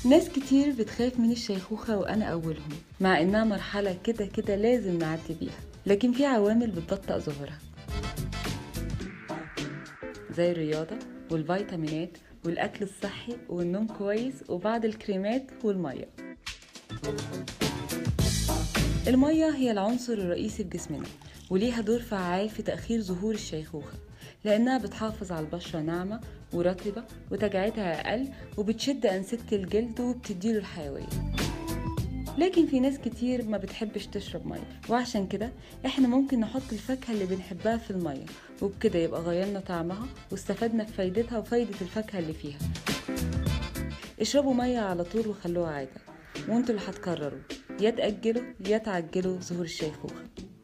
ناس كتير بتخاف من الشيخوخة وأنا أولهم مع إنها مرحلة كده كده لازم نعدي بيها لكن في عوامل بتبطئ ظهورها زي الرياضة والفيتامينات والأكل الصحي والنوم كويس وبعض الكريمات والمية المية هي العنصر الرئيسي في جسمنا وليها دور فعال في تأخير ظهور الشيخوخة لأنها بتحافظ على البشرة ناعمة ورطبة وتجاعيدها أقل وبتشد أنسجة الجلد وبتديله الحيوية لكن في ناس كتير ما بتحبش تشرب مية وعشان كده احنا ممكن نحط الفاكهة اللي بنحبها في المية وبكده يبقى غيرنا طعمها واستفدنا بفايدتها وفايدة الفاكهة اللي فيها اشربوا مية على طول وخلوها عادة وانتوا اللي هتقرروا يا تأجلوا يا تعجلوا ظهور الشيخوخة